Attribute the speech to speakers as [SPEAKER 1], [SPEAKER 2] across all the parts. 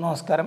[SPEAKER 1] నమస్కారం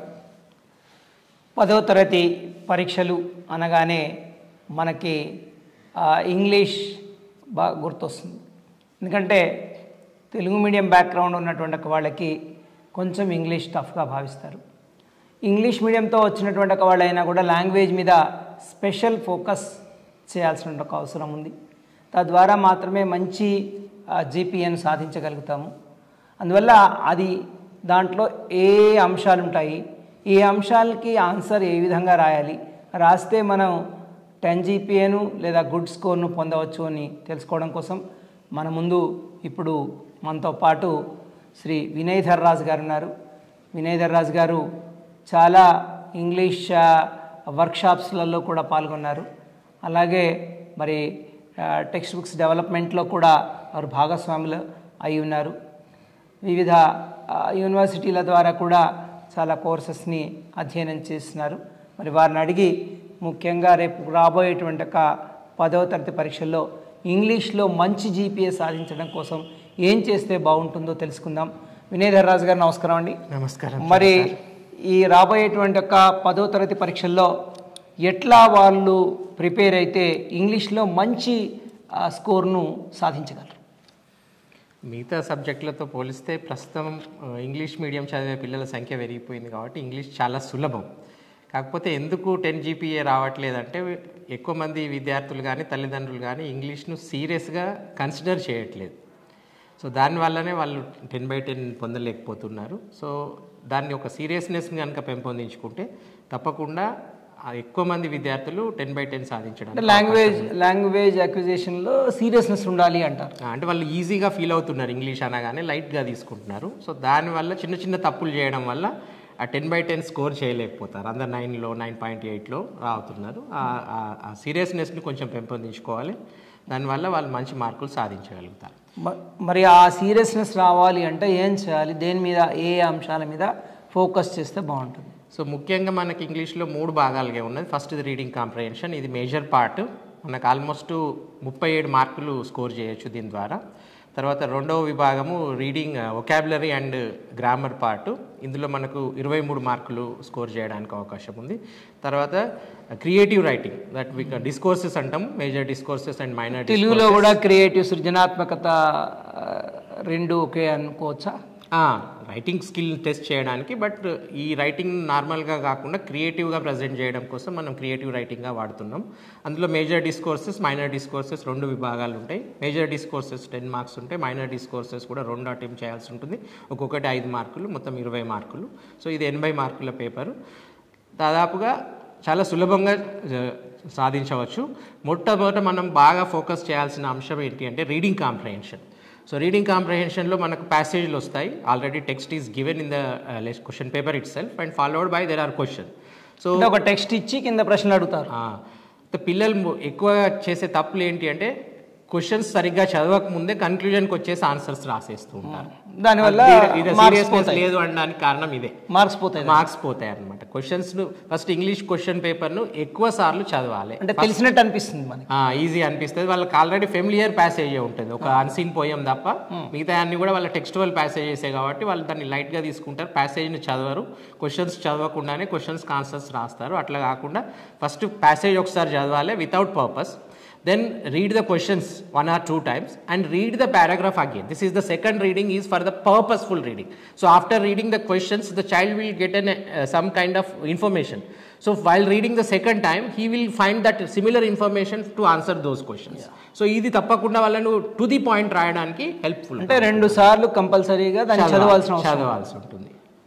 [SPEAKER 1] పదవ తరగతి పరీక్షలు అనగానే మనకి ఆ, ఇంగ్లీష్ బాగా గుర్తొస్తుంది ఎందుకంటే తెలుగు మీడియం బ్యాక్గ్రౌండ్ ఉన్నటువంటి ఒక వాళ్ళకి కొంచెం ఇంగ్లీష్ టఫ్గా భావిస్తారు ఇంగ్లీష్ మీడియంతో వచ్చినటువంటి ఒక వాళ్ళైనా కూడా లాంగ్వేజ్ మీద స్పెషల్ ఫోకస్ చేయాల్సిన ఒక అవసరం ఉంది తద్వారా మాత్రమే మంచి జీపీఎన్ సాధించగలుగుతాము అందువల్ల అది దాంట్లో ఏ అంశాలు ఉంటాయి ఏ అంశాలకి ఆన్సర్ ఏ విధంగా రాయాలి రాస్తే మనం టెన్ జీపీఏను లేదా గుడ్ స్కోర్ను పొందవచ్చు అని తెలుసుకోవడం కోసం మన ముందు ఇప్పుడు మనతో పాటు శ్రీ వినయ్ ధర్రాజ్ గారు ఉన్నారు వినయ్ ధర్రాజ్ గారు చాలా ఇంగ్లీష్ ఆ, వర్క్షాప్స్లలో కూడా పాల్గొన్నారు అలాగే మరి ఆ, టెక్స్ట్ బుక్స్ డెవలప్మెంట్లో కూడా వారు భాగస్వాములు అయి ఉన్నారు వివిధ ఆ, యూనివర్సిటీల ద్వారా కూడా చాలా కోర్సెస్ని అధ్యయనం చేస్తున్నారు మరి వారిని అడిగి ముఖ్యంగా రేపు రాబోయేటువంటి ఒక పదవ తరగతి పరీక్షల్లో ఇంగ్లీష్లో మంచి జీపీఏ సాధించడం కోసం ఏం చేస్తే బాగుంటుందో తెలుసుకుందాం వినయ్ ధర్రాజు గారు నమస్కారం అండి
[SPEAKER 2] నమస్కారం
[SPEAKER 1] మరి ఈ రాబోయేటువంటి ఒక పదో తరగతి పరీక్షల్లో ఎట్లా వాళ్ళు ప్రిపేర్ అయితే ఇంగ్లీష్లో మంచి ఆ, స్కోర్ను సాధించగలరు
[SPEAKER 2] మిగతా సబ్జెక్టులతో పోలిస్తే ప్రస్తుతం ఆ, ఇంగ్లీష్ మీడియం చదివే పిల్లల సంఖ్య పెరిగిపోయింది కాబట్టి ఇంగ్లీష్ చాలా సులభం కాకపోతే ఎందుకు టెన్ జీపీఏ రావట్లేదంటే ఎక్కువ మంది విద్యార్థులు కానీ తల్లిదండ్రులు కానీ ఇంగ్లీష్ను సీరియస్గా కన్సిడర్ చేయట్లేదు సో దానివల్లనే వాళ్ళు టెన్ బై టెన్ పొందలేకపోతున్నారు సో దాన్ని ఒక సీరియస్నెస్ని కనుక పెంపొందించుకుంటే తప్పకుండా ఆ ఎక్కువ మంది విద్యార్థులు టెన్ బై టెన్ సాధించడం
[SPEAKER 1] అంటే లాంగ్వేజ్ లాంగ్వేజ్ అక్విజిషన్లో సీరియస్నెస్ ఉండాలి అంటారు
[SPEAKER 2] ఆ, అంటే వాళ్ళు ఈజీగా ఫీల్ అవుతున్నారు ఇంగ్లీష్ అనగానే లైట్గా తీసుకుంటున్నారు సో దానివల్ల చిన్న చిన్న తప్పులు చేయడం వల్ల ఆ టెన్ బై టెన్ స్కోర్ చేయలేకపోతారు అందరు నైన్లో నైన్ పాయింట్ ఎయిట్లో రావుతున్నారు ఆ- ఆ- ఆ సీరియస్నెస్ని కొంచెం పెంపొందించుకోవాలి దానివల్ల వాళ్ళు మంచి మార్కులు సాధించగలుగుతారు
[SPEAKER 1] మ- మరి ఆ సీరియస్నెస్ రావాలి అంటే ఏం చేయాలి దేని మీద ఏ అంశాల మీద ఫోకస్ చేస్తే బాగుంటుంది
[SPEAKER 2] సో ముఖ్యంగా మనకి ఇంగ్లీష్లో మూడు భాగాలుగా ఉన్నది ఫస్ట్ ఇది రీడింగ్ కాంప్రహెన్షన్ ఇది మేజర్ పార్ట్ మనకు ఆల్మోస్ట్ ముప్పై ఏడు మార్కులు స్కోర్ చేయొచ్చు దీని ద్వారా తర్వాత రెండవ విభాగము reading vocabulary and grammar part ఇందులో మనకు ఇరవై మూడు మార్కులు స్కోర్ చేయడానికి అవకాశం ఉంది తర్వాత creative writing that we discourses అంటాం మేజర్ డిస్కోర్సెస్ అండ్ మైనర్
[SPEAKER 1] తెలుగులో కూడా క్రియేటివ్ సృజనాత్మకత ఆ, రెండు ఒకే అనుకోవచ్చా
[SPEAKER 2] రైటింగ్ స్కిల్ టెస్ట్ చేయడానికి బట్ ఈ రైటింగ్ నార్మల్గా కాకుండా క్రియేటివ్గా ప్రజెంట్ చేయడం కోసం మనం క్రియేటివ్ రైటింగ్గా వాడుతున్నాం అందులో మేజర్ డిస్కోర్సెస్ మైనర్ డిస్కోర్సెస్ రెండు విభాగాలు ఉంటాయి మేజర్ డిస్కోర్సెస్ టెన్ మార్క్స్ ఉంటాయి మైనర్ డిస్కోర్సెస్ కూడా రెండు అటెంప్ట్ చేయాల్సి ఉంటుంది ఒక్కొక్కటి ఐదు మార్కులు మొత్తం ఇరవై మార్కులు సో ఇది ఎనభై మార్కుల పేపరు దాదాపుగా చాలా సులభంగా ఆ, సాధించవచ్చు మొట్టమొదట మనం బాగా ఫోకస్ చేయాల్సిన అంశం ఏంటి అంటే రీడింగ్ కాంప్రహెన్షన్ సో రీడింగ్ కాంప్రహెన్షన్లో మనకు ప్యాసేజ్లు వస్తాయి already text is given in the question paper itself and followed by there are question so
[SPEAKER 1] అంటే ఒక టెక్స్ట్ ఇచ్చి కింద ప్రశ్నలు అడుగుతారు
[SPEAKER 2] పిల్లలు ము- ఎక్కువ చేసే తప్పులు ఏంటి అంటే క్వశ్చన్స్ సరిగ్గా చదవక ముందే కన్క్లూజన్కి వచ్చేసి ఆన్సర్స్ రాసేస్తూ ఉంటారు
[SPEAKER 1] దానివల్ల
[SPEAKER 2] ఇది
[SPEAKER 1] మార్క్స్
[SPEAKER 2] సీరియస్నెస్
[SPEAKER 1] పోతాయి
[SPEAKER 2] లేదు అనడానికి కారణం ఇదే
[SPEAKER 1] మార్క్స్ పోతాయి
[SPEAKER 2] మార్క్స్ పోతాయి అనమాట క్వశ్చన్స్ ఫస్ట్ ఇంగ్లీష్ క్వశ్చన్ పేపర్ను ఎక్కువ సార్లు చదవాలి
[SPEAKER 1] అంటే తెలిసినట్టు అనిపిస్తుంది మనకి
[SPEAKER 2] ఈజీ అనిపిస్తుంది వాళ్ళకి ఆల్రెడీ ఫెమిలియర్ ప్యాసేజ్ ఉంటుంది ఒక అన్సీన్ పోయం తప్ప మిగతా అన్ని కూడా వాళ్ళ టెక్స్టువల్ ప్యాసేజెసే కాబట్టి వాళ్ళు దాన్ని లైట్గా తీసుకుంటారు ప్యాసేజ్ని చదవరు క్వశ్చన్స్ చదవకుండానే క్వశ్చన్స్కి ఆన్సర్స్ రాస్తారు అట్లా కాకుండా ఫస్ట్ ప్యాసేజ్ ఒకసారి చదవాలి without purpose then read the questions one or two times and read the paragraph again this is the second reading is for the purposeful reading so after reading the questions the child will get an some kind of information so while reading the second time he will find that similar information to answer those questions so ఇది తప్పకుండా వాళ్ళను to the point రాయడానికి హెల్ప్ఫుల్
[SPEAKER 1] అంటే రెండు సార్లు కంపల్సరీగా దాన్ని చదవాల్సిన అవసరం
[SPEAKER 2] చదవాల్సి ఉంటుంది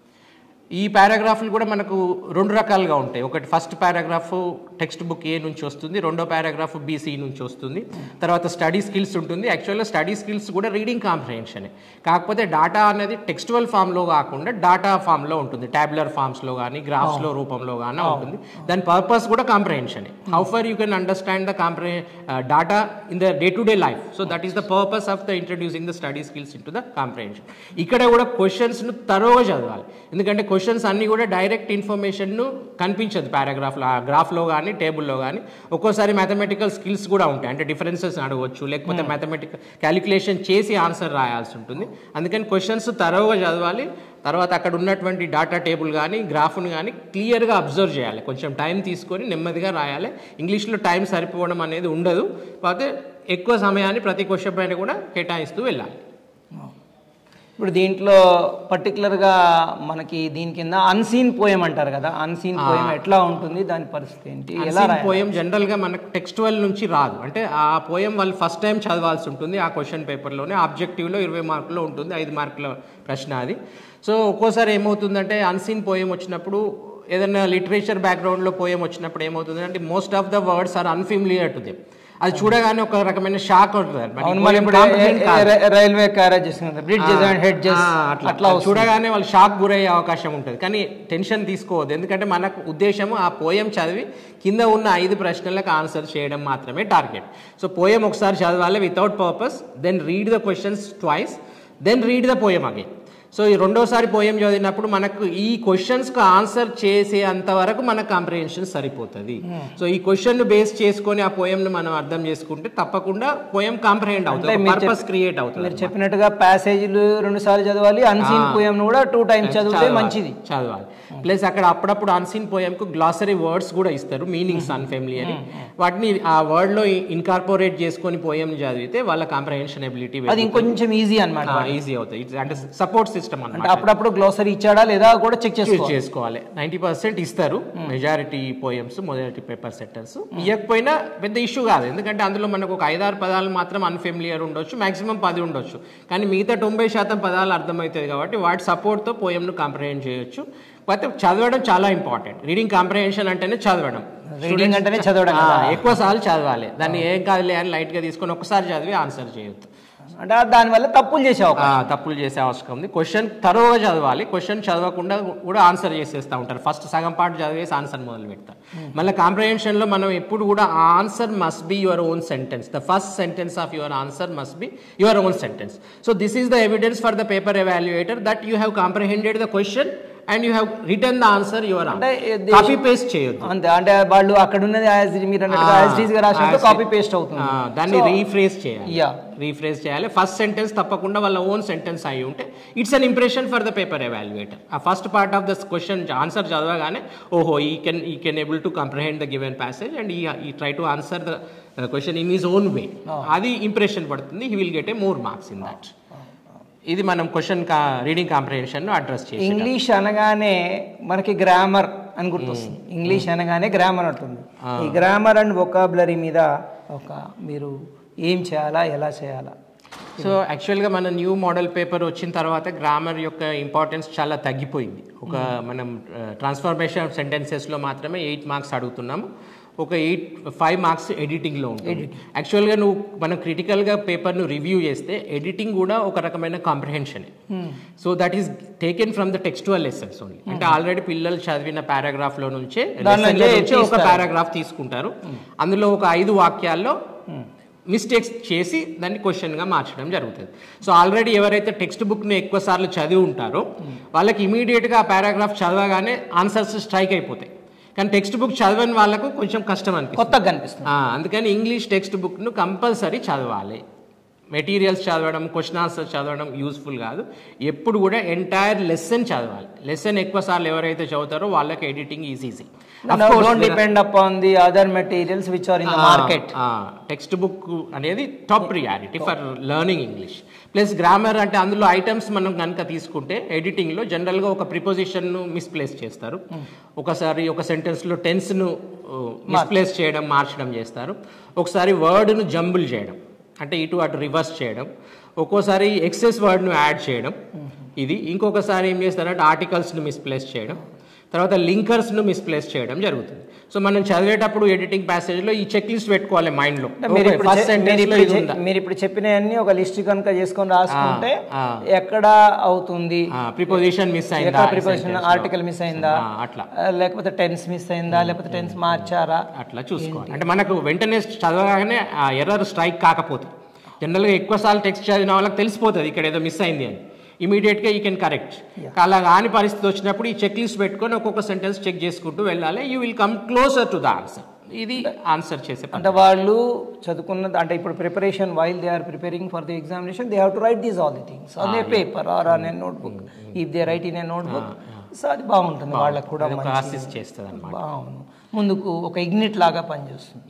[SPEAKER 2] ఈ పారాగ్రాఫ్లు కూడా మనకు రెండు రకాలుగా ఉంటాయి ఒకటి ఫస్ట్ పారాగ్రాఫ్ టెక్స్ట్ బుక్ ఏ నుంచి వస్తుంది రెండో పారాగ్రాఫ్ బీసీ నుంచి వస్తుంది తర్వాత స్టడీ స్కిల్స్ ఉంటుంది యాక్చువల్గా స్టడీ స్కిల్స్ కూడా రీడింగ్ కాంప్రహెన్షన్ కాకపోతే డాటా అనేది టెక్స్టువల్ ఫామ్లో కాకుండా డాటా ఫామ్లో ఉంటుంది ట్యాబులర్ ఫామ్స్లో కానీ గ్రాఫ్స్లో రూపంలో కానీ ఉంటుంది దాని పర్పస్ కూడా comprehension how for you can understand the comprehend data in the day to day life so that is the purpose of the introducing the study skills into the comprehension ఇక్కడ కూడా క్వశ్చన్స్ను తరోగా చదవాలి ఎందుకంటే questions అన్నీ కూడా direct ఇన్ఫర్మేషన్ను కనిపించదు పారాగ్రాఫ్లో ఆ గ్రాఫ్లో కానీ టేబుల్లో కానీ ఒక్కోసారి మ్యాథమెటికల్ స్కిల్స్ కూడా ఉంటాయి అంటే డిఫరెన్సెస్ అడగవచ్చు లేకపోతే మ్యాథమెటికల్ క్యాలిక్యులేషన్ చేసి ఆన్సర్ రాయాల్సి ఉంటుంది అందుకని క్వశ్చన్స్ తరోగా చదవాలి తర్వాత అక్కడ ఉన్నటువంటి డాటా టేబుల్ కానీ గ్రాఫ్ను కానీ క్లియర్గా అబ్జర్వ్ చేయాలి కొంచెం టైం తీసుకొని నెమ్మదిగా రాయాలి ఇంగ్లీష్లో టైం సరిపోవడం అనేది ఉండదు కాకపోతే ఎక్కువ సమయాన్ని ప్రతి క్వశ్చన్ పైన కూడా కేటాయిస్తూ వెళ్ళాలి
[SPEAKER 1] ఇప్పుడు దీంట్లో పర్టికులర్గా మనకి దీని కింద అన్సీన్ పోయం అంటారు కదా అన్సీన్ పోయం ఎట్లా ఉంటుంది దాని పరిస్థితి ఏంటి ఎలా రాయాలి?
[SPEAKER 2] పోయం జనరల్గా మనకు టెక్స్టువల్ నుంచి రాదు అంటే ఆ పోయం వాళ్ళు ఫస్ట్ టైం చదవాల్సి ఉంటుంది ఆ క్వశ్చన్ పేపర్లోనే ఆబ్జెక్టివ్లో ఇరవై మార్కులో ఉంటుంది ఐదు మార్కుల ప్రశ్న అది సో ఒక్కోసారి ఏమవుతుందంటే అన్సీన్ పోయం వచ్చినప్పుడు ఏదైనా లిటరేచర్ బ్యాక్గ్రౌండ్లో పోయం వచ్చినప్పుడు ఏమవుతుంది అంటే most of the words are unfamiliar to them అది చూడగానే ఒక రకమైన షాక్ ఉంటుంది మరి ఈ
[SPEAKER 1] అవును మనం
[SPEAKER 2] poem
[SPEAKER 1] ఇప్పుడు
[SPEAKER 2] comprehend కాదు.
[SPEAKER 1] Railway carriages bridges and hedges
[SPEAKER 2] ఆ, అట్లా
[SPEAKER 1] అట్లా
[SPEAKER 2] అది చూడగానే వాళ్ళు షాక్ గురయ్యే అవకాశం ఉంటుంది కానీ టెన్షన్ తీసుకోవద్దు ఎందుకంటే మనకు ఉద్దేశము ఆ పోయం చదివి కింద ఉన్న ఐదు ప్రశ్నలకు ఆన్సర్ చేయడం మాత్రమే టార్గెట్ సో పోయం ఒకసారి చదవాలి without purpose then read the questions twice then read the poem again so ఈ రెండోసారి పోయం చదివినప్పుడు మనకు ఈ క్వశ్చన్స్కి ఆన్సర్ చేసే అంతవరకు మన కాంప్రిహెన్షన్ సరిపోతుంది సో ఈ క్వశ్చన్ బేస్ చేసుకొని ఆ పోయంను మనం అర్థం చేసుకుంటే తప్పకుండా పోయం కాంప్రిహెండ్ అవుతుంది పర్పస్ క్రియేట్ అవుతుంది
[SPEAKER 1] మీరు చెప్పినట్టుగా ప్యాసేజీలు రెండు సార్లు చదవాలి అన్సీన్ పోయం కూడా టూ టైమ్స్ చదివితే
[SPEAKER 2] చదవాలి.
[SPEAKER 1] మంచిది
[SPEAKER 2] చదవాలి ప్లస్ అక్కడ అప్పుడప్పుడు అన్సీన్ పోయంకు గ్లాసరీ వర్డ్స్ కూడా ఇస్తారు మీనింగ్స్ అన్ఫెమిలీ అని వాటిని ఆ వర్డ్ లో ఇన్కార్పొరేట్ చేసుకొని పోయం చదివితే వాళ్ళ కాంప్రహెన్షన్ ఎబిలిటీ
[SPEAKER 1] అది ఇంకొంచెం ఈజీ అన్నమాట
[SPEAKER 2] ఈజీ అవుతుంది It's అంటే సపోర్ట్ సిస్టమ్
[SPEAKER 1] అంటే
[SPEAKER 2] అన్నమాట
[SPEAKER 1] అప్పుడప్పుడు గ్లోసరీ ఇచ్చాడా లేదా కూడా చెక్
[SPEAKER 2] యూజ్
[SPEAKER 1] చేసుకోవాలి
[SPEAKER 2] చేసుకోవాలి నైంటీ పర్సెంట్ ఇస్తారు మెజారిటీ పోయమ్స్ మొదటి పేపర్ సెట్టర్స్ ఇవ్వకపోయినా పెద్ద ఇష్యూ కాదు ఎందుకంటే అందులో మనకు ఒక ఐదారు పదాలు మాత్రం అన్ఫెమిలియర్ ఉండొచ్చు మాక్సిమం పది ఉండొచ్చు కానీ మిగతా తొంభై శాతం పదాలు అర్థమవుతుంది కాబట్టి వాటి సపోర్ట్తో పోయంను కాంప్రహెండ్ చేయొచ్చు కాకపోతే చదవడం చాలా ఇంపార్టెంట్ రీడింగ్ కాంప్రహెన్షన్ అంటేనే చదవడం
[SPEAKER 1] రీడింగ్ అంటేనే చదవడం
[SPEAKER 2] ఆ, ఎక్కువ సార్లు చదవాలి దాన్ని ఏం కాదులే అని లైట్గా తీసుకొని ఒకసారి చదివి ఆన్సర్ చేయొద్దు
[SPEAKER 1] అంటే దానివల్ల తప్పులు చేసే అవకాశం
[SPEAKER 2] ఆ, తప్పులు చేసే అవసరం ఉంది క్వశ్చన్ తరోగా చదవాలి క్వశ్చన్ చదవకుండా కూడా ఆన్సర్ చేసేస్తూ ఉంటారు ఫస్ట్ సగం పార్ట్ చదివేసి ఆన్సర్ మొదలు పెడతారు మళ్ళీ కాంప్రహెన్షన్లో మనం ఎప్పుడు కూడా answer must be your own sentence the first sentence of your answer must be your own sentence so this is the evidence for the paper evaluator that you have comprehended the question and you have return the answer your
[SPEAKER 1] అంటే ఇది-
[SPEAKER 2] copy paste చేయొద్దు
[SPEAKER 1] అంతే అంటే వాళ్ళు అక్కడ ఉన్నది as it- మీరు అన్నట్టుగా
[SPEAKER 2] ఆ,
[SPEAKER 1] యాజ్ గా రాసినట్టు
[SPEAKER 2] as
[SPEAKER 1] కాపీ
[SPEAKER 2] it-
[SPEAKER 1] పేస్ట్ అవుతుంది
[SPEAKER 2] ఆ, దాన్ని రీఫ్రేజ్ చేయాలి
[SPEAKER 1] యా
[SPEAKER 2] రీఫ్రేజ్ చేయాలి ఫస్ట్ సెంటెన్స్ తప్పకుండా వాళ్ళ ఓన్ సెంటెన్స్ అయి ఉంటే it's an impression for the paper evaluator ఆ first part of the question answer చదవగానే ఓహో he can he can able to comprehend the given passage and he try to answer the question in his own way అది impression పడుతుంది he will get a more marks in that ఇది మనం question reading comprehension address చేసి
[SPEAKER 1] English అనగానే మనకి grammar అని గుర్తొస్తుంది English అనగానే గ్రామర్ అంటుంది ఈ గ్రామర్ అండ్ వొకాబులరీ మీద ఒక మీరు ఏం చేయాలా ఎలా చేయాలా
[SPEAKER 2] సో యాక్చువల్గా మన న్యూ మోడల్ పేపర్ వచ్చిన తర్వాత గ్రామర్ యొక్క ఇంపార్టెన్స్ చాలా తగ్గిపోయింది ఒక మనం ట్రాన్స్ఫర్మేషన్ సెంటెన్సెస్లో మాత్రమే ఎయిట్ మార్క్స్ అడుగుతున్నాము ఒక ఎయిట్ ఫైవ్ మార్క్స్ ఎడిటింగ్లో ఉంటుంది యాక్చువల్గా నువ్వు మనం క్రిటికల్గా పేపర్ను రివ్యూ చేస్తే ఎడిటింగ్ కూడా ఒక రకమైన comprehension so that is taken from the textual lessons only అంటే ఆల్రెడీ పిల్లలు చదివిన పారాగ్రాఫ్లో నుంచే
[SPEAKER 1] దాని
[SPEAKER 2] lesson లో
[SPEAKER 1] నుంచే
[SPEAKER 2] నుంచే ఒక
[SPEAKER 1] తీస్తారు.
[SPEAKER 2] పారాగ్రాఫ్ తీసుకుంటారు అందులో ఒక ఐదు వాక్యాల్లో మిస్టేక్స్ చేసి దాన్ని క్వశ్చన్గా మార్చడం జరుగుతుంది సో ఆల్రెడీ ఎవరైతే టెక్స్ట్ బుక్ని ఎక్కువ సార్లు చదివి ఉంటారో వాళ్ళకి ఇమీడియట్గా ఆ పారాగ్రాఫ్ చదవగానే ఆన్సర్స్ స్ట్రైక్ అయిపోతాయి కానీ టెక్స్ట్ బుక్ చదవని వాళ్ళకు కొంచెం కష్టం అనిపిస్తుంది
[SPEAKER 1] కొత్తగా కనిపిస్తుంది
[SPEAKER 2] ఆ, అందుకని ఇంగ్లీష్ టెక్స్ట్ బుక్ను కంపల్సరీ చదవాలి మెటీరియల్స్ చదవడం క్వశ్చన్ ఆన్సర్స్ చదవడం యూస్ఫుల్ కాదు ఎప్పుడు కూడా ఎంటైర్ లెసన్ చదవాలి లెసన్ ఎక్కువ సార్లు ఎవరైతే చదువుతారో వాళ్ళకి editing is easy
[SPEAKER 1] don't depend upon the other materials which are in the market
[SPEAKER 2] text book అనేది top priority for learning English plus grammar అంటే అందులో ఐటమ్స్ మనం కనుక తీసుకుంటే ఎడిటింగ్లో జనరల్గా ఒక ప్రిపోజిషన్ను మిస్ప్లేస్ చేస్తారు ఒకసారి ఒక సెంటెన్స్లో టెన్స్ను మిస్ప్లేస్ చేయడం మార్చడం చేస్తారు ఒకసారి వర్డ్ను జంబుల్ చేయడం అంటే ఇటు అటు రివర్స్ చేయడం ఒక్కోసారి ఎక్సెస్ వర్డ్ను యాడ్ చేయడం ఇది ఇంకొకసారి ఏం చేస్తారంటే ఆర్టికల్స్ను మిస్ప్లేస్ చేయడం తర్వాత లింకర్స్ను మిస్ప్లేస్ చేయడం జరుగుతుంది సో మనం చదివేటప్పుడు ఎడిటింగ్ ప్యాసేజ్లో ఈ చెక్ లిస్ట్ పెట్టుకోవాలి మైండ్లో
[SPEAKER 1] మీరు ఇప్పుడు
[SPEAKER 2] ఫస్ట్
[SPEAKER 1] చె- మీరు
[SPEAKER 2] సెంటెన్స్లో
[SPEAKER 1] ఇప్పుడు
[SPEAKER 2] ఇది
[SPEAKER 1] చె-
[SPEAKER 2] ఉందా
[SPEAKER 1] మీరు ఇప్పుడు చెప్పినవన్నీ ఒక లిస్ట్ కనుక చేసుకొని రాసుకుంటే
[SPEAKER 2] ఆ.
[SPEAKER 1] ఎక్కడ అవుతుంది
[SPEAKER 2] ప్రిపోజిషన్ మిస్ అయిందా
[SPEAKER 1] ఎక్కడ ప్రిపరేషన్ ఆర్టికల్ మిస్ అయిందా
[SPEAKER 2] ఆ, అట్లా
[SPEAKER 1] ఆ, లేకపోతే టెన్స్ మిస్ అయిందా లేకపోతే టెన్స్ మార్చారా
[SPEAKER 2] అట్లా చూసుకోవాలి అంటే మనకు వెంటనే చదవగానే ఆ ఎర్రర్ స్ట్రైక్ కాకపోతే జనరల్గా ఎక్కువ సార్లు టెక్స్ట్ చదివిన వాళ్ళకి తెలిసిపోతుంది ఇక్కడ ఏదో మిస్ అయింది అని ఇమీడియట్గా ఈ కెన్ కరెక్ట్ అలా కాని పరిస్థితి వచ్చినప్పుడు ఈ చెక్ లిస్ట్ పెట్టుకొని ఒక్కొక్క సెంటెన్స్ చెక్ చేసుకుంటూ వెళ్ళాలి you will come closer to the answer ఇది ఆన్సర్ చేసే పద్ధతి.
[SPEAKER 1] అంటే వాళ్ళు చదువుకున్న అంటే ఇప్పుడు preparation while they are preparing for the examination they have to write these all the things on a paper or on a notebook if they write in a notebook so అది బాగుంటుంది వాళ్ళకు కూడా
[SPEAKER 2] ఒక
[SPEAKER 1] మంచి-
[SPEAKER 2] అసిస్ట్ చేస్తుంది అనమాట
[SPEAKER 1] బాగుంది ముందుకు ఒక ఇగ్నిట్ లాగా పనిచేస్తుంది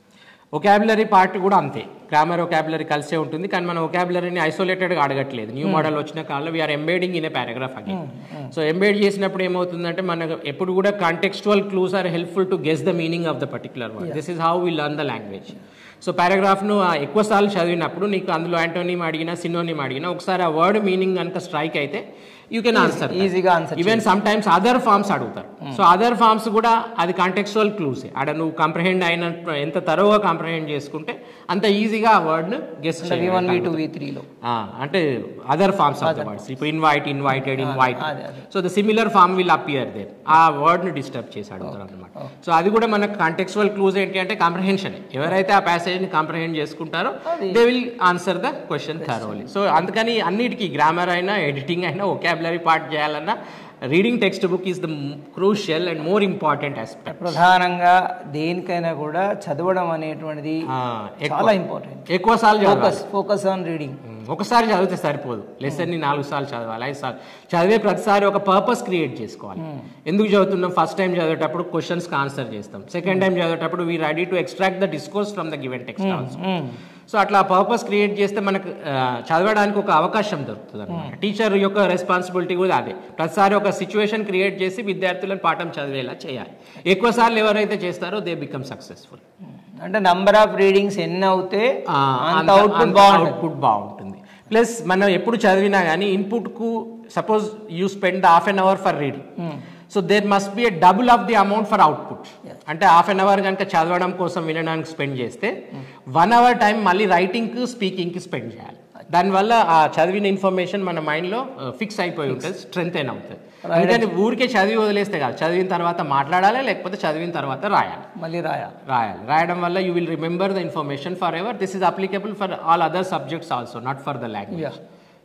[SPEAKER 2] ఒకాబులరీ పార్ట్ కూడా అంతే గ్రామర్ ఒకాబులరీ కలిసే ఉంటుంది కానీ మనం ఒకాబులరీని ఐసోలేటెడ్గా అడగట్లేదు న్యూ మోడల్ వచ్చిన కాలంలో we are embedding in a paragraph again so embed చేసినప్పుడు ఏమవుతుందంటే మనకు ఎప్పుడు కూడా contextual clues are helpful to guess the meaning of the particular word this is how we learn the language so పారాగ్రాఫ్ను ఎక్కువ సార్లు చదివినప్పుడు నీకు అందులో యాంటోనిమ్ అడిగినా సినోనిమ్ అడిగినా ఒకసారి ఆ వర్డ్ మీనింగ్ కనుక స్ట్రైక్ అయితే యూ కెన్ ఆన్సర్
[SPEAKER 1] ఈజీగా answer
[SPEAKER 2] even some times other forms అడుగుతారు సో అదర్ ఫార్మ్స్ కూడా అది కాంటెక్చువల్ క్లూసే ఆడ నువ్వు కంప్రహెండ్ అయిన ఎంత తరువుగా కంప్రహెండ్ చేసుకుంటే అంత ఈజీగా ఆ word guessed
[SPEAKER 1] V one V two V త్రీలో
[SPEAKER 2] అంటే other forms of the words ఇప్పుడు ఇన్వైట్ ఇన్వైటెడ్ ఇన్వైట్
[SPEAKER 1] అదే, అదే.
[SPEAKER 2] So the similar form will appear there ఆ వర్డ్ ని డిస్టర్బ్ చేసి అడుగుతారు అనమాట సో అది కూడా మనకు కాంటెక్చువల్ క్లూజ్ ఏంటి అంటే కాంప్రహెన్షన్ ఎవరైతే ఆ ప్యాసేజ్ ని కాంప్రహెండ్ చేసుకుంటారో they will answer the question thoroughly so అందుకని అన్నిటికీ గ్రామర్ అయినా ఎడిటింగ్ అయినా ఒకాబులరీ పార్ట్ చేయాలన్నా reading text book is the crucial and more important aspect
[SPEAKER 1] ప్రధానంగా దేనికైనా కూడా చదవడం అనేటువంటిది చాలా ఇంపార్టెంట్
[SPEAKER 2] ఎక్కువ సార్లు చదవాలి
[SPEAKER 1] focus focus on reading
[SPEAKER 2] um, ఒకసారి చదివితే సరిపోదు లెసన్ని నాలుగు సార్లు చదవాలి ఐదు సార్లు చదివే ప్రతిసారి ఒక పర్పస్ క్రియేట్ చేసుకోవాలి ఎందుకు చదువుతున్నాం ఫస్ట్ టైం చదివేటప్పుడు క్వశ్చన్స్కి ఆన్సర్ చేస్తాం సెకండ్ టైం చదివేటప్పుడు we ready to extract the discourse from the given text also so అట్లా పర్పస్ క్రియేట్ చేస్తే మనకు ఆ, చదవడానికి ఒక అవకాశం దొరుకుతుంది అనమాట టీచర్ యొక్క రెస్పాన్సిబిలిటీ కూడా అదే ప్రతిసారి ఒక సిచ్యువేషన్ క్రియేట్ చేసి విద్యార్థులను పాఠం చదివేలా చేయాలి ఎక్కువ సార్లు ఎవరైతే చేస్తారో దే బికమ్ సక్సెస్ఫుల్
[SPEAKER 1] అంటే నంబర్ ఆఫ్ రీడింగ్స్ ఎన్ని అవుతే అంత అవుట్పుట్ బాగుంటుంది
[SPEAKER 2] అవుట్పుట్ బాగుంటుంది ప్లస్ మనం ఎప్పుడు చదివినా కానీ ఇన్పుట్కు suppose you spend half an hour for reading so there must be a double of the amount for output అంటే హాఫ్ అన్ అవర్ కనుక చదవడం కోసం వినడానికి స్పెండ్ చేస్తే వన్ అవర్ టైం మళ్ళీ రైటింగ్కి స్పీకింగ్కి స్పెండ్ చేయాలి దానివల్ల ఆ చదివిన ఇన్ఫర్మేషన్ మన మైండ్లో ఫిక్స్ అయిపోయి ఉంటుంది స్ట్రెంత్ అయిన అవుతుంది అందుకని ఊరికే చదివి వదిలేస్తే కాదు చదివిన తర్వాత మాట్లాడాలి లేకపోతే చదివిన తర్వాత రాయాలి
[SPEAKER 1] మళ్ళీ రాయాలి
[SPEAKER 2] రాయాలి రాయడం వల్ల you will remember the information for ever this is applicable for all other subjects also not for the language
[SPEAKER 1] Yeah.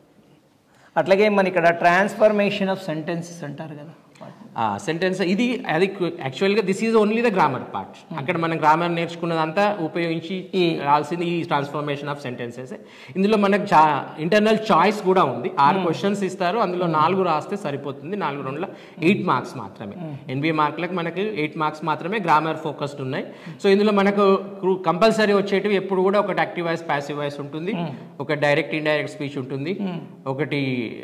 [SPEAKER 1] అట్లాగే మన ఇక్కడ ట్రాన్స్ఫర్మేషన్ ఆఫ్ సెంటెన్సెస్ అంటారు కదా
[SPEAKER 2] సెంటెన్స్ ఇది అది యాక్చువల్గా this is only the grammar part అక్కడ మనం గ్రామర్ నేర్చుకున్నదంతా ఉపయోగించి రాల్సింది ఈ ట్రాన్స్ఫర్మేషన్ ఆఫ్ సెంటెన్సెస్ ఇందులో మనకు చా ఇంటర్నల్ చాయిస్ కూడా ఉంది ఆరు క్వశ్చన్స్ ఇస్తారు అందులో నాలుగు రాస్తే సరిపోతుంది నాలుగు రెండులో ఎయిట్ మార్క్స్ మాత్రమే ఎనభై మార్కులకు మనకి ఎయిట్ మార్క్స్ మాత్రమే గ్రామర్ ఫోకస్డ్ ఉన్నాయి సో ఇందులో మనకు కంపల్సరీ వచ్చేటివి ఎప్పుడు కూడా ఒకటి యాక్టివ్ వాయిస్ ప్యాసివ్ వాయిస్ ఉంటుంది ఒక డైరెక్ట్ ఇండైరెక్ట్ స్పీచ్ ఉంటుంది ఒకటి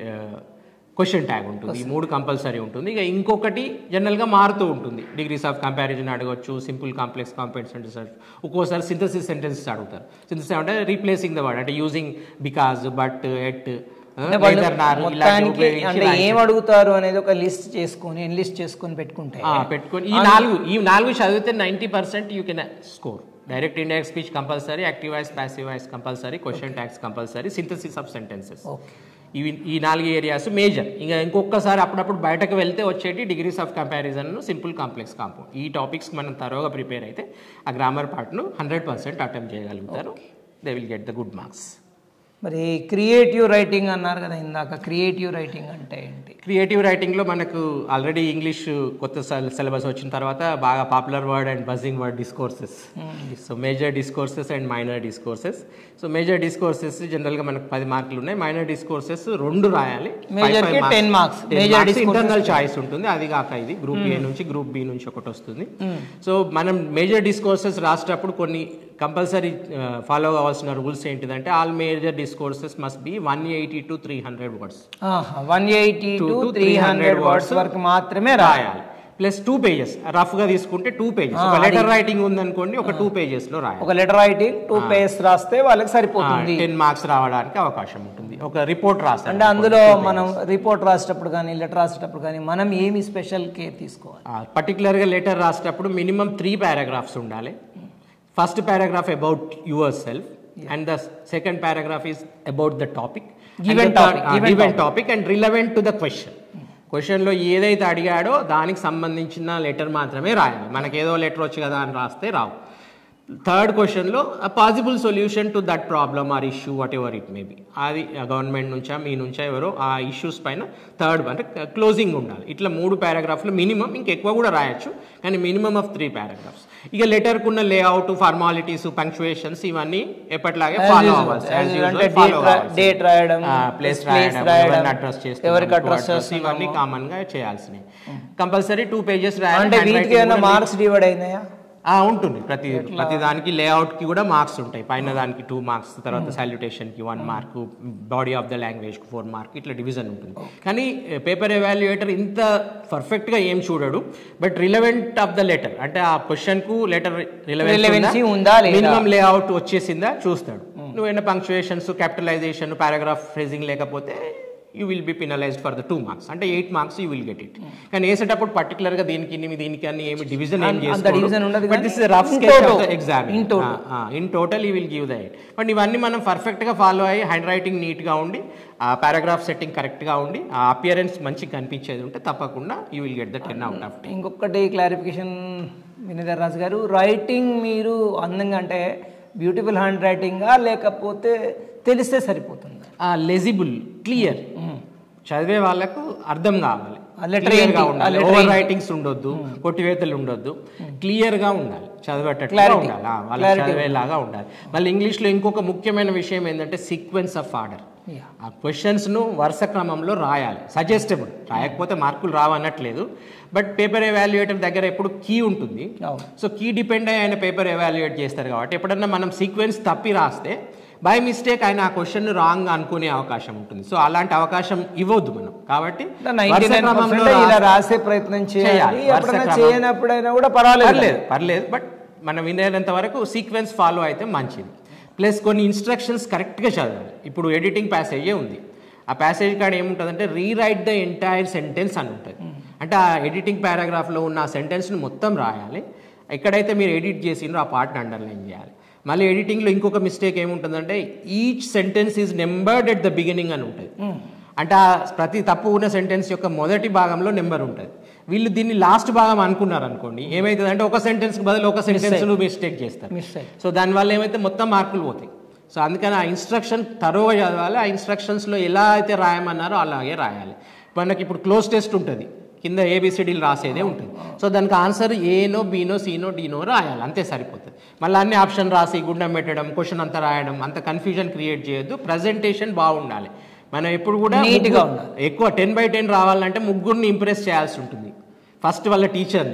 [SPEAKER 2] క్వశ్చన్ ట్యాగ్ ఉంటుంది ఈ మూడు కంపల్సరీ ఉంటుంది ఇక ఇంకొకటి జనరల్గా మారుతూ ఉంటుంది డిగ్రీస్ ఆఫ్ కంపారిజన్ అడగొచ్చు సింపుల్ కాంప్లెక్స్ కాంప్లెక్స్ సెంటెన్స్ ఒక్కోసారి సింథసిస్ సెంటెన్సెస్ అడుగుతారు సింథసిస్ అంటే రీప్లేసింగ్ ద వర్డ్ అంటే యూజింగ్ బికాజ్ బట్ ఎట్
[SPEAKER 1] అంటే వాళ్ళు మొత్తానికి అంటే ఏం అడుగుతారు అనేది ఒక లిస్ట్ చేసుకొని లిస్ట్ చేసుకొని పెట్టుకుంటే
[SPEAKER 2] పెట్టుకొని ఈ నాలుగు ఈ నాలుగు చదివితే ninety percent you can score direct indirect speech compulsory active voice passive voice compulsory question tags compulsory synthesis of sentences
[SPEAKER 1] okay
[SPEAKER 2] ఇవి ఈ నాలుగు ఏరియాస్ మేజర్ ఇంకా ఇంకొకసారి అప్పుడప్పుడు బయటకు వెళ్తే వచ్చేటి degrees of comparison simple complex compound ఈ టాపిక్స్ మనం తరోగా ప్రిపేర్ అయితే ఆ గ్రామర్ పార్ట్ను హండ్రెడ్ పర్సెంట్ అటెంప్ట్ చేయగలుగుతారు they will get the good marks
[SPEAKER 1] మరి క్రియేటివ్ రైటింగ్ అన్నారు కదా ఇందాక క్రియేటివ్ రైటింగ్ అంటే ఏంటి
[SPEAKER 2] క్రియేటివ్ రైటింగ్లో మనకు ఆల్రెడీ ఇంగ్లీష్ కొత్త సిలబస్ వచ్చిన తర్వాత బాగా popular word and buzzing word discourses so major discourses and minor discourses so major discourses జనరల్గా మనకు పది మార్కులు ఉన్నాయి మైనర్ డిస్కోర్సెస్ రెండు రాయాలి
[SPEAKER 1] Major కి 10 marks. Major discourses
[SPEAKER 2] internal choice ఉంటుంది అది కాక ఇది గ్రూప్ ఏ నుంచి గ్రూప్ బి నుంచి ఒకటి వస్తుంది సో మనం మేజర్ డిస్కోర్సెస్ రాసేటప్పుడు కొన్ని కంపల్సరీ ఫాలో కావాల్సిన రూల్స్ ఏంటిదంటే all major discourses must be one eighty to three hundred words
[SPEAKER 1] one eighty to three hundred words వరకు మాత్రమే రాయాలి
[SPEAKER 2] రాయాలి ప్లస్ టూ పేజెస్ రఫ్ గా తీసుకుంటే టూ పేజెస్ ఒక లెటర్ రైటింగ్ ఉందనుకోండి ఒక టూ పేజెస్ లో రాయాలి
[SPEAKER 1] ఒక లెటర్ రైటింగ్ టూ పేజెస్ రాస్తే వాళ్ళకి సరిపోతుంది
[SPEAKER 2] టెన్ మార్క్స్ రావడానికి అవకాశం ఉంటుంది ఒక రిపోర్ట్ రాస్తారు
[SPEAKER 1] అంటే అందులో మనం రిపోర్ట్ రాసేటప్పుడు కానీ లెటర్ రాసేటప్పుడు కానీ మనం ఏమి స్పెషల్ కేర్ తీసుకోవాలి
[SPEAKER 2] పర్టికులర్ గా లెటర్ రాసేటప్పుడు మినిమం త్రీ పారాగ్రాఫ్స్ ఉండాలి first paragraph about yourself and the second paragraph is about the topic
[SPEAKER 1] Given topic, given
[SPEAKER 2] given topic and relevant to the question క్వశ్చన్లో ఏదైతే అడిగాడో దానికి సంబంధించిన లెటర్ మాత్రమే రాయాలి మనకి ఏదో లెటర్ వచ్చి కదా అని రాస్తే రావు థర్డ్ క్వశ్చన్లో possible solution to that problem or issue whatever it may be అది గవర్నమెంట్ నుంచా మీ నుంచా ఎవరో ఆ ఇష్యూస్ పైన థర్డ్ అంటే క్లోజింగ్ ఉండాలి ఇట్లా మూడు పారాగ్రాఫ్లు మినిమం ఇంకెక్కువ కూడా రాయొచ్చు కానీ మినిమం ఆఫ్ త్రీ పారాగ్రాఫ్స్ ఇక లెటర్కున్న లేఅవుట్ ఫార్మాలిటీస్ పంక్చువేషన్స్ ఇవన్నీ ఎప్పట్లాగే ఫాలో అవ్వాలి
[SPEAKER 1] As usual, అంటే date రా- date రాయడం,
[SPEAKER 2] ప్లేస్
[SPEAKER 1] place
[SPEAKER 2] రాయడం
[SPEAKER 1] రాయడం,
[SPEAKER 2] ఎవరిని అడ్రస్
[SPEAKER 1] ఎవరికి address
[SPEAKER 2] చేస్తున్నాం
[SPEAKER 1] చేస్తున్నామో.
[SPEAKER 2] ఇవన్నీ కామన్ గా చేయాల్సినవి కంపల్సరీ టూ పేజెస్
[SPEAKER 1] అంటే
[SPEAKER 2] రాయాలి
[SPEAKER 1] వీటికి
[SPEAKER 2] handwriting
[SPEAKER 1] ఏమైనా
[SPEAKER 2] కూడా
[SPEAKER 1] మార్క్స్ డివైడ్ అయినాయా
[SPEAKER 2] ఆ, ఉంటుంది ప్రతి ప్రతి దానికి లేఅవుట్ కి కూడా మార్క్స్ ఉంటాయి పైన దానికి టూ మార్క్స్ తర్వాత సాల్యుటేషన్ కి one mark body of the language కి ఫోర్ మార్క్ ఇట్లా డివిజన్ ఉంటుంది కానీ పేపర్ ఎవాల్యుయేటర్ ఇంత పర్ఫెక్ట్ గా ఏం చూడడు but relevant of the letter అంటే ఆ క్వశ్చన్ కు లెటర్
[SPEAKER 1] Relevancy ఉందా లేదా?
[SPEAKER 2] మినిమం లేఅవుట్ వచ్చేసిందా చూస్తాడు నువ్వేనా పంక్చువేషన్స్ క్యాపిటలైజేషన్ పారాగ్రాఫ్ ఫ్రేజింగ్ లేకపోతే you will be penalized for the two marks అంటే eight marks you will get it కానీ వేసేటప్పుడు పర్టికులర్ గా దీనికి ఇన్ని దీనికి అన్ని ఏమి డివిజన్ ఏం
[SPEAKER 1] అంత division ఉండదు
[SPEAKER 2] బట్
[SPEAKER 1] కానీ
[SPEAKER 2] this rough
[SPEAKER 1] in
[SPEAKER 2] sketch of
[SPEAKER 1] total.
[SPEAKER 2] The exam
[SPEAKER 1] In total.
[SPEAKER 2] In total you will give the eight but ఇవన్నీ మనం పర్ఫెక్ట్ గా ఫాలో అయ్యి హ్యాండ్ రైటింగ్ నీట్ గా ఉండి ఆ పారాగ్రాఫ్ సెట్టింగ్ కరెక్ట్ గా ఉండి ఆ అపియరెన్స్ మంచి కనిపించేది ఉంటే తప్పకుండా you will get the ten out of
[SPEAKER 1] ఇంకొకటి క్లారిఫికేషన్ వినీధర్ రాజు గారు రైటింగ్ మీరు అందంగా అంటే బ్యూటిఫుల్ హ్యాండ్ రైటింగా లేకపోతే తెలిస్తే సరిపోతుంది
[SPEAKER 2] లెజిబుల్ క్లియర్ చదివే వాళ్ళకు అర్థం కావాలి
[SPEAKER 1] ఆ letter
[SPEAKER 2] Clear
[SPEAKER 1] ఏంటి?
[SPEAKER 2] గా
[SPEAKER 1] ఆ
[SPEAKER 2] ఉండాలి
[SPEAKER 1] letter
[SPEAKER 2] ఓవర్
[SPEAKER 1] ఏంటి?
[SPEAKER 2] రైటింగ్స్ ఉండొద్దు కొట్టివేతలు ఉండొద్దు క్లియర్ గా ఉండాలి చదివేటట్టుగా
[SPEAKER 1] Clarity.
[SPEAKER 2] ఉండాలి ఆ, వాళ్ళకి
[SPEAKER 1] Clarity.
[SPEAKER 2] చదివేలాగా ఉండాలి మళ్ళీ ఇంగ్లీష్ లో ఇంకొక ముఖ్యమైన విషయం ఏంటంటే సీక్వెన్స్ ఆఫ్ ఆర్డర్
[SPEAKER 1] Yeah.
[SPEAKER 2] ఆ క్వశ్చన్స్ ను వరుస క్రమంలో రాయాలి సజెస్టబుల్ రాయకపోతే మార్కులు రావన్నట్లేదు బట్ పేపర్ ఎవాల్యుయేటర్ దగ్గర ఎప్పుడు కీ ఉంటుంది
[SPEAKER 1] అవును.
[SPEAKER 2] సో కీ డిపెండ్ అయ్యి ఆయన పేపర్ ఎవాల్యుయేట్ చేస్తారు కాబట్టి ఎప్పుడన్నా మనం సీక్వెన్స్ తప్పి రాస్తే బై మిస్టేక్ ఆయన ఆ క్వశ్చన్ రాంగ్ అనుకునే అవకాశం ఉంటుంది సో అలాంటి అవకాశం ఇవ్వద్దు మనం కాబట్టి
[SPEAKER 1] నైన్టీ
[SPEAKER 2] వరుస
[SPEAKER 1] నైన్
[SPEAKER 2] క్రమంలో
[SPEAKER 1] ఇలా
[SPEAKER 2] రాస్తే-
[SPEAKER 1] రాసే ప్రయత్నం చేయాలి
[SPEAKER 2] చేయాలి. వరుస
[SPEAKER 1] ఎప్పుడైనా
[SPEAKER 2] క్రమం.
[SPEAKER 1] చేయనప్పుడైనా కూడా పర్వాలేదు
[SPEAKER 2] పర్లేదు పర్లేదు బట్ మనం వినేంత వరకు సీక్వెన్స్ ఫాలో అయితే మంచిది ప్లస్ కొన్ని ఇన్స్ట్రక్షన్స్ కరెక్ట్గా చదవాలి ఇప్పుడు ఎడిటింగ్ ప్యాసేజే ఉంది ఆ ప్యాసేజ్ కాడ ఏముంటుందంటే రీరైట్ ద ఎంటైర్ సెంటెన్స్ అని ఉంటుంది అంటే ఆ ఎడిటింగ్ పారాగ్రాఫ్లో ఉన్న ఆ సెంటెన్స్ని మొత్తం రాయాలి ఎక్కడైతే మీరు ఎడిట్ చేసిండ్రో ఆ పార్ట్ని అండర్లైన్ చేయాలి మళ్ళీ ఎడిటింగ్లో ఇంకొక మిస్టేక్ ఏముంటుందంటే each sentence is numbered at the beginning అని ఉంటుంది అంటే ఆ ప్రతి తప్పు ఉన్న సెంటెన్స్ యొక్క మొదటి భాగంలో నెంబర్ ఉంటుంది వీళ్ళు దీన్ని లాస్ట్ భాగం అనుకున్నారు అనుకోండి ఏమైతుంది అంటే ఒక సెంటెన్స్ బదులు ఒక సెంటెన్స్ మిస్టేక్ చేస్తారు
[SPEAKER 1] మిస్ అయ్యి
[SPEAKER 2] సో దానివల్ల ఏమైతే మొత్తం మార్కులు పోతాయి సో అందుకని ఆ ఇన్స్ట్రక్షన్ తరోగా చదవాలి ఆ ఇన్స్ట్రక్షన్స్లో ఎలా అయితే రాయమన్నారో అలాగే రాయాలి మనకి ఇప్పుడు క్లోజ్ టెస్ట్ ఉంటుంది కింద ఏబిసిడీలు రాసేదే ఉంటుంది సో దానికి ఆన్సర్ ఏనో బీనో సీనో డీనో రాయాలి అంతే సరిపోతుంది మళ్ళీ అన్ని ఆప్షన్ రాసి గుండం పెట్టడం క్వశ్చన్ అంతా రాయడం అంత కన్ఫ్యూజన్ క్రియేట్ చేయొద్దు ప్రజెంటేషన్ బాగుండాలి మనం ఎప్పుడు కూడా
[SPEAKER 1] Neat గా
[SPEAKER 2] ముగ్గురు-
[SPEAKER 1] ఉండాలి.
[SPEAKER 2] ఎక్కువ టెన్ బై టెన్ రావాలంటే ముగ్గురిని ఇంప్రెస్ చేయాల్సి ఉంటుంది ఫస్ట్ వాళ్ళ టీచర్ని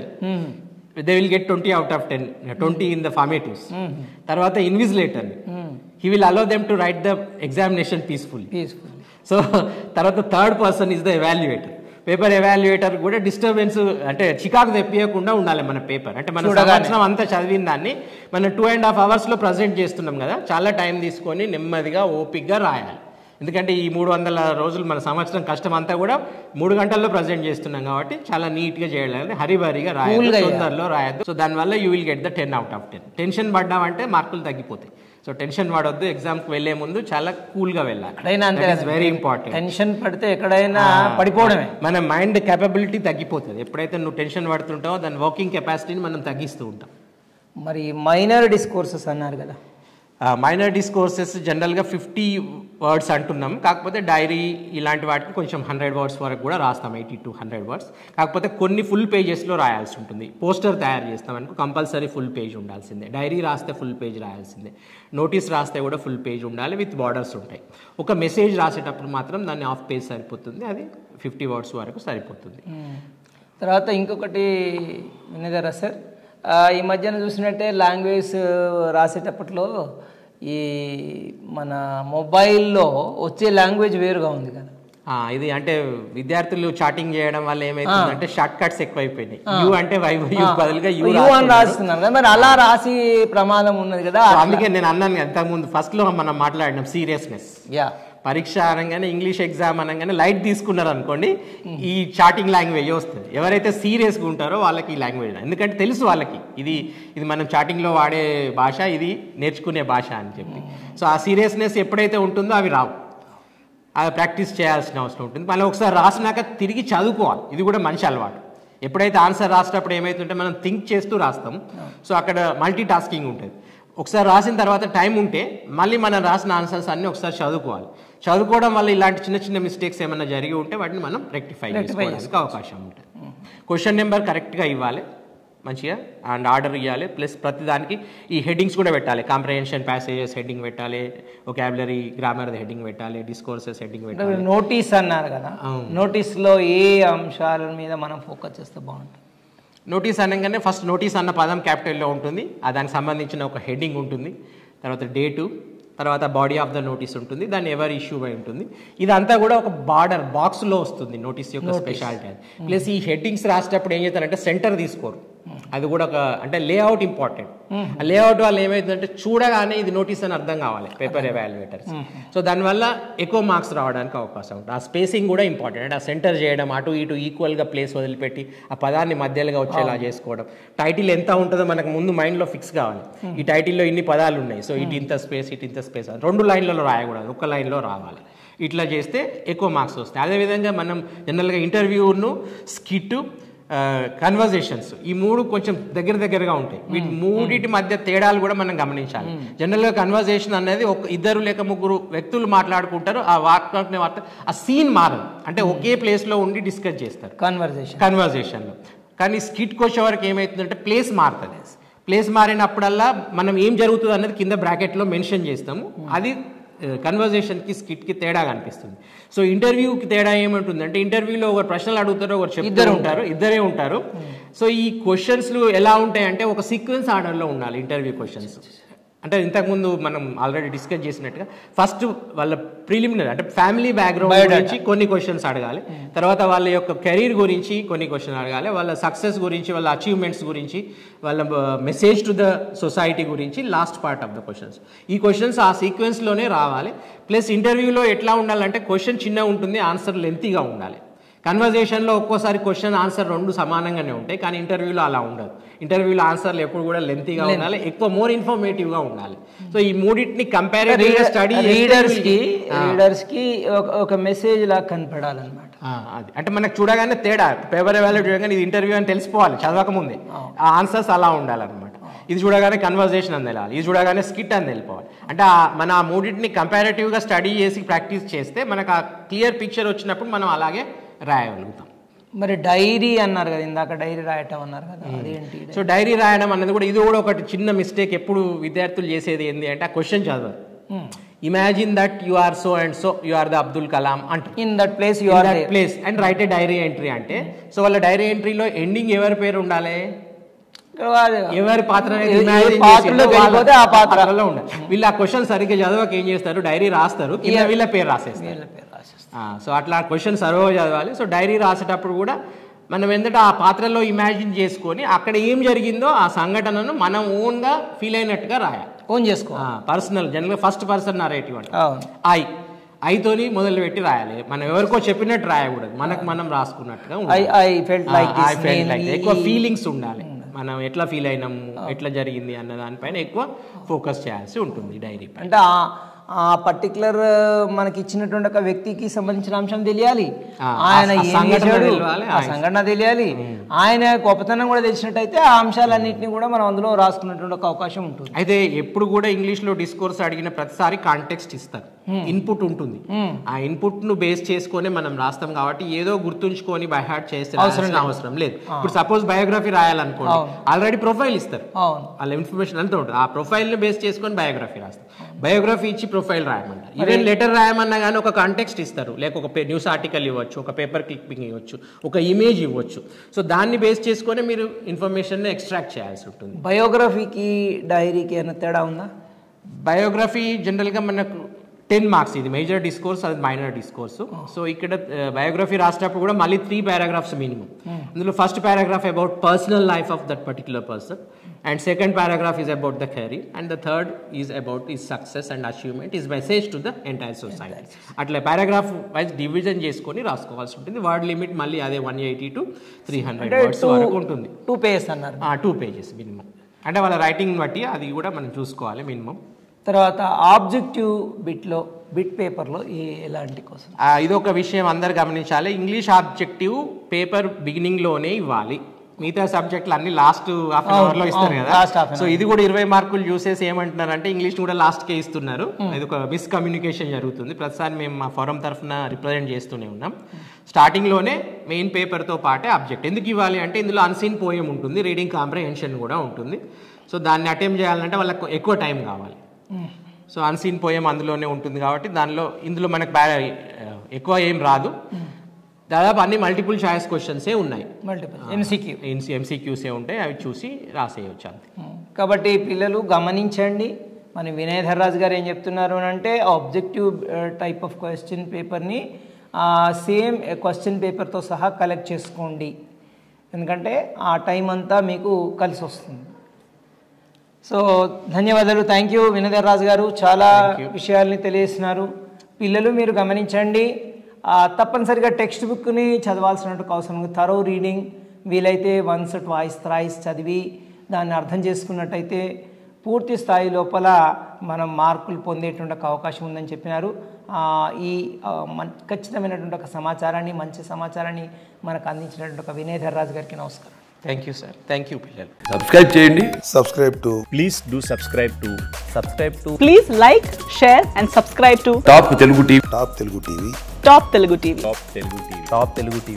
[SPEAKER 2] they will get twenty out of ten twenty in the formatives తర్వాత invigilator he will allow them to write the examination peacefully
[SPEAKER 1] peaceful
[SPEAKER 2] so తర్వాత third person is the evaluator paper evaluator కూడా disturbance అంటే చికాకు తెప్పియకుండా ఉండాలి మన paper అంటే మన
[SPEAKER 1] చూడగానే.
[SPEAKER 2] సంవత్సరం అంతా చదివిన దాన్ని మనం టూ అండ్ హాఫ్ అవర్స్లో ప్రజెంట్ చేస్తున్నాం కదా చాలా టైం తీసుకొని నెమ్మదిగా ఓపిక్గా రాయాలి ఎందుకంటే ఈ మూడు వందల రోజులు మన సంవత్సరం కష్టం అంతా కూడా మూడు గంటల్లో ప్రజెంట్ చేస్తున్నాం కాబట్టి చాలా నీట్గా చేయాలి హరిబరిగా రాయాలి
[SPEAKER 1] Cool గా
[SPEAKER 2] తొందరలో రాయద్దు సో దానివల్ల you will get the ten out of ten tension పడ్డామంటే మార్కులు తగ్గిపోతాయి సో టెన్షన్ పడొద్దు ఎగ్జామ్కి వెళ్లే ముందు చాలా కూల్గా వెళ్ళాలి
[SPEAKER 1] ఎక్కడైనా అంతే
[SPEAKER 2] వెరీ ఇంపార్టెంట్
[SPEAKER 1] టెన్షన్ పడితే ఎక్కడైనా పడిపోవడమే
[SPEAKER 2] మన మైండ్ కేపబిలిటీ తగ్గిపోతుంది ఎప్పుడైతే నువ్వు టెన్షన్ పడుతుంటావో దాని వర్కింగ్ కెపాసిటీని మనం తగ్గిస్తూ ఉంటాం
[SPEAKER 1] మరి మైనర్ డిస్కోర్సెస్ అన్నారు కదా
[SPEAKER 2] మైనర్ డిస్కోర్సెస్ జనరల్గా ఫిఫ్టీ వర్డ్స్ అంటున్నాం కాకపోతే డైరీ ఇలాంటి వాటికి కొంచెం హండ్రెడ్ వర్డ్స్ వరకు కూడా రాస్తాం ఎయిటీ టు హండ్రెడ్ వర్డ్స్ కాకపోతే కొన్ని ఫుల్ పేజెస్లో రాయాల్సి ఉంటుంది పోస్టర్ తయారు చేస్తాం అనుకో కంపల్సరీ ఫుల్ పేజ్ ఉండాల్సిందే డైరీ రాస్తే ఫుల్ పేజ్ రాయాల్సిందే నోటీస్ రాస్తే కూడా ఫుల్ పేజ్ ఉండాలి విత్ బార్డర్స్ ఉంటాయి ఒక మెసేజ్ రాసేటప్పుడు మాత్రం దాన్ని హాఫ్ పేజ్ సరిపోతుంది అది ఫిఫ్టీ వర్డ్స్ వరకు సరిపోతుంది
[SPEAKER 1] తర్వాత ఇంకొకటి వినేదారా సార్ ఆ, ఈ మధ్యన చూసినట్టే లాంగ్వేజ్ రాసేటప్పట్లో ఈ మన మొబైల్లో వచ్చే లాంగ్వేజ్ వేరుగా ఉంది కదా
[SPEAKER 2] ఆ, ఇది అంటే విద్యార్థులు చాటింగ్ చేయడం వల్ల ఏమైతుందంటే షార్ట్ కట్స్ ఎక్కువైపోయినాయి యూ అంటే వై యూ బదులుగా యూ
[SPEAKER 1] యు అని రాస్తున్నారు కదా మరి అలా రాసి ప్రమాదం ఉన్నది కదా
[SPEAKER 2] అందుకే నేను అన్నాను కదా ముందు ఫస్ట్ లో మనం మాట్లాడినాం సీరియస్నెస్
[SPEAKER 1] యా
[SPEAKER 2] పరీక్ష అనగానే ఇంగ్లీష్ ఎగ్జామ్ అనగానే లైట్ తీసుకున్నారు అనుకోండి ఈ చాటింగ్ లాంగ్వేజ్ వస్తుంది ఎవరైతే సీరియస్గా ఉంటారో వాళ్ళకి ఈ లాంగ్వేజ్ ఎందుకంటే తెలుసు వాళ్ళకి ఇది ఇది మనం చాటింగ్లో వాడే భాష ఇది నేర్చుకునే భాష అని చెప్పి సో ఆ సీరియస్నెస్ ఎప్పుడైతే ఉంటుందో అవి రావు అది ప్రాక్టీస్ చేయాల్సిన అవసరం ఉంటుంది మళ్ళీ ఒకసారి రాసినాక తిరిగి చదువుకోవాలి ఇది కూడా మంచి అలవాటు ఎప్పుడైతే ఆన్సర్ రాసేటప్పుడు ఏమైతుంటే మనం థింక్ చేస్తూ రాస్తాం సో అక్కడ మల్టీ టాస్కింగ్ ఉంటుంది ఒకసారి రాసిన తర్వాత టైం ఉంటే మళ్ళీ మనం రాసిన ఆన్సర్స్ అన్ని ఒకసారి చదువుకోవాలి చదువుకోవడం వల్ల ఇలాంటి చిన్న చిన్న మిస్టేక్స్ ఏమైనా జరిగి ఉంటే వాటిని మనం రెక్టిఫై చేసుకోవడానికి అవకాశం ఉంటుంది క్వశ్చన్ నెంబర్ కరెక్ట్గా ఇవ్వాలి మంచిగా అండ్ ఆర్డర్ ఇవ్వాలి ప్లస్ ప్రతిదానికి ఈ హెడ్డింగ్స్ కూడా పెట్టాలి కాంప్రహెన్షన్ ప్యాసేజెస్ హెడ్డింగ్ పెట్టాలి ఒకాబులరీ గ్రామర్ హెడ్డింగ్ పెట్టాలి డిస్కోర్సెస్ హెడ్డింగ్ పెట్టాలి
[SPEAKER 1] నోటీస్ అన్నారు కదా నోటీస్లో ఏ అంశాల మీద మనం ఫోకస్ చేస్తే బాగుంటుంది
[SPEAKER 2] నోటీస్ అనగానే ఫస్ట్ నోటీస్ అన్న పదం క్యాపిటల్లో ఉంటుంది ఆ దానికి సంబంధించిన ఒక హెడ్డింగ్ ఉంటుంది తర్వాత డేటు తర్వాత బాడీ ఆఫ్ ద నోటీస్ ఉంటుంది దాన్ని ఎవరి ఇష్యూ అయి ఉంటుంది ఇదంతా కూడా ఒక బార్డర్ బాక్స్లో వస్తుంది నోటీస్ యొక్క స్పెషాలిటీ అది ప్లస్ ఈ హెడ్డింగ్స్ రాసేటప్పుడు ఏం చేస్తారంటే సెంటర్ తీసుకోరు అది కూడా ఒక అంటే లేఅవుట్ ఇంపార్టెంట్ ఆ లేఅవుట్ వల్ల ఏమవుతుందంటే చూడగానే ఇది నోటీస్ అని అర్థం కావాలి పేపర్ ఎవాల్యుయేటర్స్ సో దానివల్ల ఎక్కువ మార్క్స్ రావడానికి అవకాశం ఉంటుంది ఆ స్పేసింగ్ కూడా ఇంపార్టెంట్ అంటే ఆ సెంటర్ చేయడం అటు ఇటు ఈక్వల్గా ప్లేస్ వదిలిపెట్టి ఆ పదాన్ని మధ్యలోగా వచ్చేలా చేసుకోవడం టైటిల్ ఎంత ఉంటుందో మనకు ముందు మైండ్లో ఫిక్స్ కావాలి ఈ టైటిల్లో ఇన్ని పదాలు ఉన్నాయి సో ఇటు ఇంత స్పేస్ ఇటు ఇంత స్పేస్ రెండు లైన్లలో రాయకూడదు ఒక్క లైన్లో రావాలి ఇట్లా చేస్తే ఎక్కువ మార్క్స్ వస్తాయి అదేవిధంగా మనం జనరల్గా ఇంటర్వ్యూను స్కిట్ కన్వర్జేషన్స్ ఈ మూడు కొంచెం దగ్గర దగ్గరగా ఉంటాయి వీటి మూడిటి మధ్య తేడాలు కూడా మనం గమనించాలి జనరల్గా కన్వర్జేషన్ అనేది ఒక ఇద్దరు లేక ముగ్గురు వ్యక్తులు మాట్లాడుకుంటారు ఆ వార్త వార్త ఆ సీన్ మారదు అంటే ఒకే ప్లేస్లో ఉండి డిస్కస్ చేస్తారు
[SPEAKER 1] కన్వర్జేషన్
[SPEAKER 2] కన్వర్జేషన్లో కానీ స్కిట్కి వచ్చే వరకు ఏమవుతుందంటే ప్లేస్ మారుతుంది ప్లేస్ మారినప్పుడల్లా మనం ఏం జరుగుతుంది అనేది కింద బ్రాకెట్లో మెన్షన్ చేస్తాము అది కన్వర్జేషన్కి స్కిట్కి తేడా కనిపిస్తుంది సో ఇంటర్వ్యూకి తేడా ఏమంటుందంటే ఇంటర్వ్యూలో ఒకరు ప్రశ్నలు అడుగుతారు ఒకరు చెప్తారు ఉంటారు ఇద్దరే ఉంటారు సో ఈ క్వశ్చన్స్లు ఎలా ఉంటాయంటే ఒక సీక్వెన్స్ ఆర్డర్లో ఉండాలి ఇంటర్వ్యూ క్వశ్చన్స్ అంటే ఇంతకుముందు మనం ఆల్రెడీ డిస్కస్ చేసినట్టుగా ఫస్ట్ వాళ్ళ ప్రిలిమినరీ అంటే ఫ్యామిలీ బ్యాక్గ్రౌండ్ గురించి కొన్ని క్వశ్చన్స్ అడగాలి తర్వాత వాళ్ళ యొక్క కెరీర్ గురించి కొన్ని క్వశ్చన్ అడగాలి వాళ్ళ సక్సెస్ గురించి వాళ్ళ అచీవ్మెంట్స్ గురించి వాళ్ళ మెసేజ్ టు ద సొసైటీ గురించి last part of the questions ఈ క్వశ్చన్స్ ఆ సీక్వెన్స్లోనే రావాలి ప్లస్ ఇంటర్వ్యూలో ఎట్లా ఉండాలంటే క్వశ్చన్ చిన్న ఉంటుంది ఆన్సర్ లెంతీగా ఉండాలి కన్వర్జేషన్లో ఒక్కోసారి క్వశ్చన్ ఆన్సర్ రెండు సమానంగానే ఉంటాయి కానీ ఇంటర్వ్యూలో అలా ఉండదు ఇంటర్వ్యూలో ఆన్సర్లు ఎప్పుడు కూడా లెంతీగా ఉండాలి ఎక్కువ మోర్ ఇన్ఫర్మేటివ్గా ఉండాలి సో ఈ మూడింటిని కంపారిటివ్గా స్టడీ
[SPEAKER 1] రీడర్స్ కి రీడర్స్ కి ఒక- ఒక మెసేజ్ లా కనపడాలన్నమాట
[SPEAKER 2] అది అంటే మనకు చూడగానే తేడా పేపర్ ఎవాల్యుయేట్ చేయగానే ఇది ఇంటర్వ్యూ అని తెలిసిపోవాలి చదవకముందే ఆ ఆన్సర్స్ అలా ఉండాలన్నమాట ఇది చూడగానే కన్వర్జేషన్ అని తెలియాలి ఇది చూడగానే స్కిట్ అని తెలిపోవాలి అంటే ఆ- మన ఆ మూడింటిని కంపారిటివ్గా స్టడీ చేసి ప్రాక్టీస్ చేస్తే మనకు ఆ క్లియర్ పిక్చర్ వచ్చినప్పుడు మనం అలాగే రాయగలుగుతాం
[SPEAKER 1] మరి డైరీ అన్నారు కదా ఇందాక డైరీ రాయటం అన్నారు కదా అదేంటి
[SPEAKER 2] సో డైరీ రాయడం అన్నది కూడా ఇది కూడా ఒకటి చిన్న మిస్టేక్ ఎప్పుడు విద్యార్థులు చేసేది ఏంటి అంటే ఆ క్వశ్చన్ చదవరు imagine that you are so and so you are the Abdul Kalam అంటారు
[SPEAKER 1] in that place you are
[SPEAKER 2] place and write a diary entry అంటే సో వాళ్ళ డైరీ ఎంట్రీలో ఎండింగ్ ఎవరి పేరు ఉండాలి ఎవరి పాత్ర అనేది
[SPEAKER 1] ఏ- ఏ
[SPEAKER 2] imagine
[SPEAKER 1] పాత్రలో
[SPEAKER 2] చేసిందో వాళ్ళ
[SPEAKER 1] వెళ్ళిపోతే ఆ పాత్ర.
[SPEAKER 2] పాత్రలో ఉండాలి వీళ్ళు ఆ క్వశ్చన్ సరిగ్గా చదవక ఏం చేస్తారు డైరీ రాస్తారు కింద వీళ్ళ పేరు రాసేస్తారు సో అట్లా క్వశ్చన్ సర్వ్ చదవాలి సో డైరీ రాసేటప్పుడు కూడా మనం ఎందుకంటే ఆ పాత్రలో ఇమాజిన్ చేసుకొని అక్కడ ఏం జరిగిందో ఆ సంఘటనను మనం ఓన్గా ఫీల్ అయినట్టుగా రాయాలి
[SPEAKER 1] ఓన్ చేసుకో
[SPEAKER 2] పర్సనల్ జనరల్గా ఫస్ట్ పర్సన్ నరేటివ్ అంటే
[SPEAKER 1] అవును
[SPEAKER 2] ఐ ఐతోని మొదలు పెట్టి రాయాలి మనం ఎవరికో చెప్పినట్టు రాయకూడదు మనకు మనం రాసుకున్నట్టుగా
[SPEAKER 1] I I felt like
[SPEAKER 2] I felt like ఎక్కువ ఫీలింగ్స్ ఉండాలి మనం ఎట్లా ఫీల్ అయినాము ఎట్లా జరిగింది అన్న దానిపైన ఎక్కువ ఫోకస్ చేయాల్సి ఉంటుంది డైరీ
[SPEAKER 1] అంటే ఆ- ఆ పర్టికులర్ మనకి ఇచ్చినటువంటి ఒక వ్యక్తికి సంబంధించిన అంశం తెలియాలి
[SPEAKER 2] ఆ,
[SPEAKER 1] ఆయన
[SPEAKER 2] ఆ
[SPEAKER 1] ఏం
[SPEAKER 2] సంఘటన
[SPEAKER 1] చేశాడు,
[SPEAKER 2] తెలియాలి,
[SPEAKER 1] ఆ సంఘటన తెలియాలి ఆయన గొప్పతనం కూడా తెలిసినట్టయితే ఆ అంశాలన్నింటినీ కూడా మనం అందులో రాసుకున్నటువంటి ఒక అవకాశం ఉంటుంది
[SPEAKER 2] అయితే ఎప్పుడు కూడా ఇంగ్లీష్ లో డిస్కోర్స్ అడిగిన ప్రతిసారి కాంటెక్స్ట్ ఇస్తారు ఇన్పుట్ ఉంటుంది ఆ ఇన్పుట్ ను బేస్ చేసుకొని మనం రాస్తాం కాబట్టి ఏదో గుర్తుంచుకొని బై హార్ట్ చేస్తే రాయాల్సిన అవసరం లేదు ఇప్పుడు సపోజ్ బయోగ్రఫీ రాయాలనుకోండి ఆల్రెడీ ప్రొఫైల్ ఇస్తారు
[SPEAKER 1] అవును
[SPEAKER 2] వాళ్ళ ఇన్ఫర్మేషన్ అంతా ఉంటుంది ఆ ప్రొఫైల్ ని బేస్ చేసుకొని బయోగ్రఫీ రాస్తారు బయోగ్రఫీ ఇచ్చి ప్రొఫైల్ రాయమంటారు ఈవెన్ లెటర్ రాయమన్నా కానీ ఒక కాంటెక్స్ట్ ఇస్తారు లేక ఒక న్యూస్ ఆర్టికల్ ఇవ్వచ్చు ఒక పేపర్ క్లిప్పింగ్ ఇవ్వచ్చు ఒక ఇమేజ్ ఇవ్వచ్చు సో దాన్ని బేస్ చేసుకొని మీరు ఇన్ఫర్మేషన్ ఎక్స్ట్రాక్ట్ చేయాల్సి ఉంటుంది
[SPEAKER 1] బయోగ్రఫీకి డైరీకి ఏమైనా తేడా ఉందా
[SPEAKER 2] బయోగ్రఫీ జనరల్గా మనకు టెన్ మార్క్స్ ఇది మేజర్ డిస్కోర్స్ అది మైనర్ డిస్కోర్స్ సో ఇక్కడ బయోగ్రఫీ రాసేటప్పుడు కూడా మళ్ళీ త్రీ పారాగ్రాఫ్స్ మినిమం అందులో first paragraph about personal life of that particular person and second paragraph is about the career and the third is about is success and achievement is message to the entire society అట్లా paragraph wise division చేసుకొని రాసుకోవాల్సి ఉంటుంది word limit మళ్ళీ అదే one eighty to three hundred words వరకు ఉంటుంది
[SPEAKER 1] two pages అన్నారు
[SPEAKER 2] two pages minimum అంటే వాళ్ళ రైటింగ్ బట్టి అది కూడా మనం చూసుకోవాలి మినిమం
[SPEAKER 1] తర్వాత ఆబ్జెక్టివ్ బిట్లో బిట్ పేపర్లో ఏ ఎలాంటి కోసం
[SPEAKER 2] ఆ, ఇదొక విషయం అందరు గమనించాలి ఇంగ్లీష్ ఆబ్జెక్టివ్ పేపర్ బిగినింగ్ లోనే ఇవ్వాలి మిగతా సబ్జెక్టులు అన్ని లాస్ట్ హాఫ్ అన్ అవర్ లో ఇస్తారు
[SPEAKER 1] అవును,
[SPEAKER 2] కదా
[SPEAKER 1] last half an
[SPEAKER 2] సో ఇది కూడా ఇరవై మార్కులు చూసేసి ఏమంటున్నారంటే ఇంగ్లీష్ కూడా లాస్ట్ కే ఇస్తున్నారు ఇది ఒక మిస్కమ్యూనికేషన్ జరుగుతుంది ప్రతిసారి మేము మా ఫోరం తరఫున రిప్రజెంట్ చేస్తూనే ఉన్నాం స్టార్టింగ్ లోనే మెయిన్ పేపర్ తో పాటే ఆబ్జెక్ట్ ఎందుకు ఇవ్వాలి అంటే ఇందులో అన్సీన్ పోయం ఉంటుంది రీడింగ్ కాంప్రహెన్షన్ కూడా ఉంటుంది సో దాన్ని అటెంప్ట్ చేయాలంటే వాళ్ళకి ఎక్కువ టైం కావాలి సో అన్సీన్ పోయం అందులోనే ఉంటుంది కాబట్టి దానిలో ఇందులో మనకు బా ఎక్కువ ఏం రాదు దాదాపు అన్ని మల్టిపుల్ చాయిస్ క్వశ్చన్సే ఉన్నాయి
[SPEAKER 1] మల్టిపుల్ ఎంసీక్యూ
[SPEAKER 2] ఎంసీక్యూసే ఉంటాయి అవి చూసి రాసేయచ్చు అంతే
[SPEAKER 1] కాబట్టి పిల్లలు గమనించండి మన వినయ్ ధర్రాజ్ గారు ఏం చెప్తున్నారు అని అంటే ఆబ్జెక్టివ్ టైప్ ఆఫ్ క్వశ్చన్ పేపర్ని సేమ్ క్వశ్చన్ పేపర్తో సహా కలెక్ట్ చేసుకోండి ఎందుకంటే ఆ టైం అంతా మీకు కలిసి వస్తుంది సో ధన్యవాదాలు థ్యాంక్ యూ వినయ్ రాజు గారు చాలా విషయాల్ని తెలియజేస్తున్నారు పిల్లలు మీరు గమనించండి ఆ, తప్పనిసరిగా టెక్స్ట్ బుక్ని చదవాల్సినట్టు అవసరం ఉంది థరో రీడింగ్ వీలైతే వన్స్ ట్వాయిస్ థ్రైస్ చదివి దాన్ని అర్థం చేసుకున్నట్టయితే పూర్తి స్థాయి లోపల మనం మార్కులు పొందేటువంటి ఒక అవకాశం ఉందని చెప్పినారు ఆ, ఈ ఆ, మన్- ఖచ్చితమైనటువంటి ఒక సమాచారాన్ని మంచి సమాచారాన్ని మనకు అందించినటువంటి ఒక వినయ్ ధర్రాజ్ గారికి నమస్కారం
[SPEAKER 2] thank you sir thank you పిల్లలు
[SPEAKER 3] సబ్స్క్రైబ్ చేయండి
[SPEAKER 4] subscribe to
[SPEAKER 5] Please do subscribe to subscribe to
[SPEAKER 6] Please like, share, and subscribe to
[SPEAKER 3] top Telugu TV
[SPEAKER 4] Top Telugu TV.
[SPEAKER 6] Top Telugu TV.
[SPEAKER 5] Top Telugu TV. Top Telugu TV.